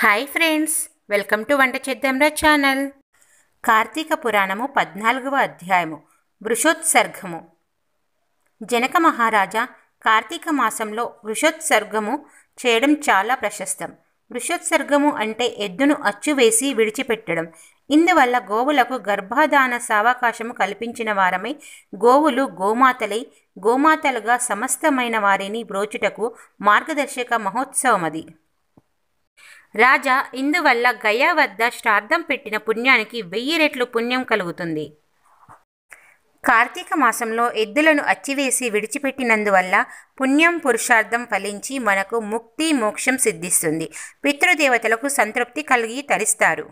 hi friends welcome to వంట చేద్దాంరా channel Karthika పురాణము పద్నాలుగవ అధ్యాయము వృషోత్సర్గము జనక మహారాజా కార్తీక మాసంలో వృషోత్సర్గము చేయడం చాలా ప్రశస్తం వృషోత్సర్గము అంటే ఎద్దును అచ్చువేసి విడిచిపెట్టడం ఇందువల్ల గోవులకు గర్భాధాన సావకాశము కల్పించిన వారమై గోవులు గోమాతలై గోమాతలుగా సమస్తమైన వారిని బ్రోచుటకు మార్గదర్శక మహోత్సవమది రాజా ఇందువల్ల గయా వద్ద శ్రాద్ధం పెట్టిన పుణ్యానికి వెయ్యి రెట్లు పుణ్యం కలుగుతుంది కార్తీక మాసంలో ఎద్దులను అచ్చివేసి విడిచిపెట్టినందువల్ల పుణ్యం పురుషార్థం ఫలించి మనకు ముక్తి మోక్షం సిద్ధిస్తుంది పితృదేవతలకు సంతృప్తి కలిగి తరిస్తారు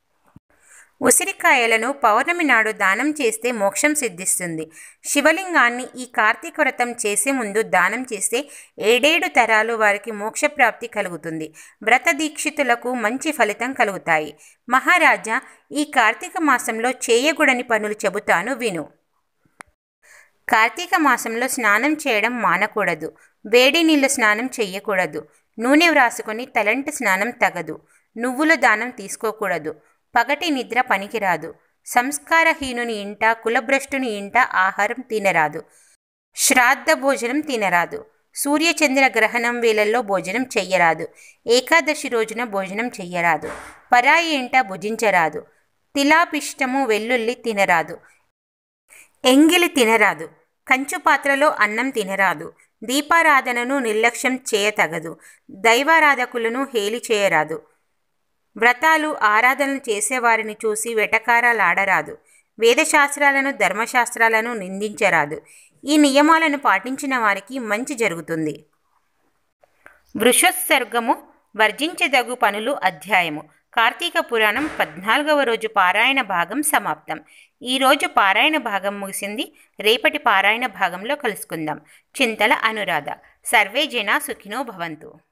ఉసిరికాయలను పౌర్ణమి నాడు దానం చేస్తే మోక్షం సిద్ధిస్తుంది శివలింగాన్ని ఈ కార్తీక వ్రతం చేసే ముందు దానం చేస్తే ఏడేడు తరాలు వారికి మోక్షప్రాప్తి కలుగుతుంది వ్రత దీక్షితులకు మంచి ఫలితం కలుగుతాయి మహారాజా ఈ కార్తీక మాసంలో చేయకూడని పనులు చెబుతాను విను కార్తీక మాసంలో స్నానం చేయడం మానకూడదు వేడి నీళ్ళు స్నానం చెయ్యకూడదు నూనె వ్రాసుకొని తలంటి స్నానం తగదు నువ్వుల దానం తీసుకోకూడదు పగటి నిద్ర పనికిరాదు సంస్కారహీనుని ఇంట కులభ్రష్టుని ఇంట ఆహారం తినరాదు శ్రాద్ధ భోజనం తినరాదు సూర్యచంద్ర గ్రహణం వేళల్లో భోజనం చెయ్యరాదు ఏకాదశి రోజున భోజనం చెయ్యరాదు పరాయి ఇంట భుజించరాదు తిలాపిష్టము వెల్లుల్లి తినరాదు ఎంగిలి తినరాదు కంచు పాత్రలో అన్నం తినరాదు దీపారాధనను నిర్లక్ష్యం చేయతగదు దైవారాధకులను హేలి చేయరాదు వ్రతాలు ఆరాధనలు చేసేవారిని చూసి వెటకారాలాడరాదు వేదశాస్త్రాలను ధర్మశాస్త్రాలను నిందించరాదు ఈ నియమాలను పాటించిన వారికి మంచి జరుగుతుంది వృషోత్సర్గము వర్జించదగు పనులు అధ్యాయము కార్తీక పురాణం పద్నాలుగవ రోజు పారాయణ భాగం సమాప్తం ఈ రోజు పారాయణ భాగం ముగిసింది రేపటి పారాయణ భాగంలో కలుసుకుందాం చింతల అనురాధ సర్వే జనా సుఖినో భవంతు